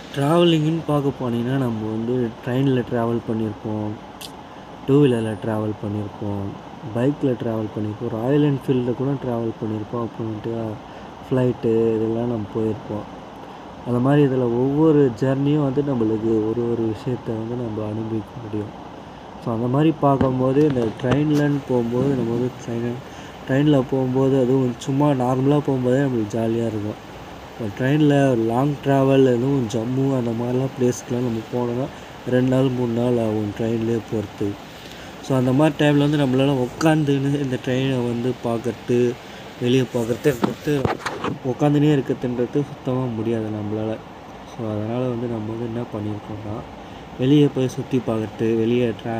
ட்ராவலிங்குன்னு பார்க்க போனீங்கன்னா நம்ம வந்து ட்ரெயினில் ட்ராவல் பண்ணியிருப்போம் டூ வீலரில் ட்ராவல் பண்ணியிருப்போம் பைக்கில் ட்ராவல் பண்ணியிருப்போம் ராயல் என்ஃபீல்டில் கூட ட்ராவல் பண்ணியிருப்போம் அப்புறமேட்டு ஃப்ளைட்டு இதெல்லாம் நம்ம போயிருப்போம் அந்த மாதிரி இதில் ஒவ்வொரு ஜர்னியும் வந்து நம்மளுக்கு ஒரு ஒரு விஷயத்த வந்து நம்ம அனுபவிக்க முடியும் ஸோ அந்த மாதிரி பார்க்கும்போது இந்த ட்ரெயின்லன்னு போகும்போது நம்ம வந்து ட்ரெயின் ட்ரெயினில் போகும்போது அதுவும் சும்மா நார்மலாக போகும்போதே நம்மளுக்கு ஜாலியாக இருக்கும் இப்போ ட்ரெயினில் லாங் ட்ராவல் எதுவும் ஜம்மு அந்த மாதிரிலாம் பிளேஸ்க்குலாம் நம்ம போனோம்னா ரெண்டு நாள் மூணு நாள் ஆகும் ட்ரெயின்லேயே போகிறதுக்கு ஸோ அந்த மாதிரி டைமில் வந்து நம்மளால உட்காந்துன்னு இந்த ட்ரெயினை வந்து பார்க்கறது வெளியே பார்க்கறது உட்காந்துனே இருக்கிறதுன்றது சுத்தமாக முடியாது நம்மளால் ஸோ அதனால் வந்து நம்ம வந்து என்ன பண்ணியிருக்கோம்னா வெளியே போய் சுற்றி பார்க்கறது வெளியே ட்ரா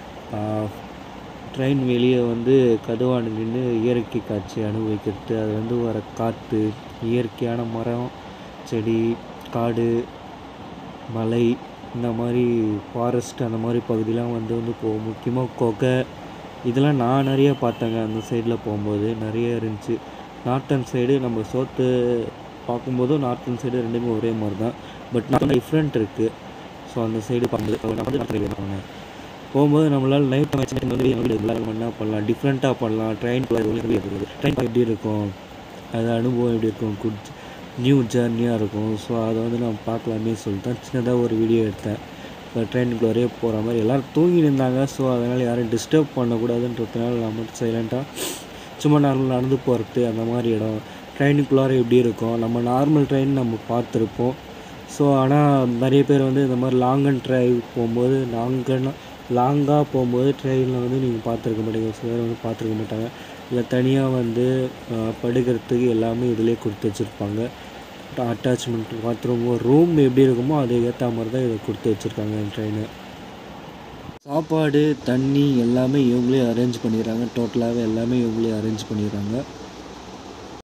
ட்ரெயின் வெளியே வந்து கதவாண்டு நின்று இயற்கை காட்சி அனுபவிக்கிறது அது வந்து வர காற்று இயற்கையான மரம் செடி காடு மலை இந்த மாதிரி ஃபாரஸ்ட் அந்த மாதிரி பகுதியெலாம் வந்து வந்து போகும் முக்கியமாக குகை இதெல்லாம் நான் நிறைய பார்த்தேங்க அந்த சைடில் போகும்போது நிறைய இருந்துச்சு நார்த்தன் சைடு நம்ம சோத்து பார்க்கும்போதும் நார்த்தன் சைடு ரெண்டுமே ஒரே மாதிரி தான் பட் நான் டிஃப்ரெண்ட் இருக்குது ஸோ அந்த சைடு பார்க்கும்போது நம்ம வந்து நார்த் சைடு இருக்காங்க போகும்போது நம்மளால் நைட் மேட்ச் வந்து எல்லாரும் என்ன பண்ணலாம் டிஃப்ரெண்ட்டாக பண்ணலாம் ட்ரெயின் ட்ரெயின் எப்படி இருக்கும் அது அனுபவம் எப்படி இருக்கும் குட் நியூ ஜேர்னியாக இருக்கும் ஸோ அதை வந்து நம்ம பார்க்கலாமே சொல்லிட்டு தான் சின்னதாக ஒரு வீடியோ எடுத்தேன் இப்போ ட்ரெயினுக்குள்ளே போகிற மாதிரி எல்லோரும் தூங்கிட்டு இருந்தாங்க ஸோ அதனால் யாரும் டிஸ்டர்ப் பண்ணக்கூடாதுன்றதுனால நான் மட்டும் சைலண்ட்டாக சும்மா நார்மல் நடந்து போகிறது அந்த மாதிரி இடம் ட்ரெயினுக்குள்ளார எப்படி இருக்கும் நம்ம நார்மல் ட்ரெயின் நம்ம பார்த்துருப்போம் ஸோ ஆனால் நிறைய பேர் வந்து இந்த மாதிரி லாங் அண்ட் ட்ரைவ் போகும்போது லாங்கன்னா லாங்காக போகும்போது ட்ரெயினில் வந்து நீங்கள் பார்த்துருக்க மாட்டீங்க சில பேர் வந்து பார்த்துருக்க மாட்டாங்க இல்லை தனியாக வந்து படுக்கிறதுக்கு எல்லாமே இதிலே கொடுத்து வச்சுருப்பாங்க அட்டாச்மெண்ட் பாத்ரூம் ரூம் எப்படி இருக்குமோ அதுக்கு ஏற்ற மாதிரி தான் இதை கொடுத்து வச்சுருக்காங்க ட்ரெயினு சாப்பாடு தண்ணி எல்லாமே இவங்களே அரேஞ்ச் பண்ணிடுறாங்க டோட்டலாகவே எல்லாமே இவங்களே அரேஞ்ச் பண்ணிடுறாங்க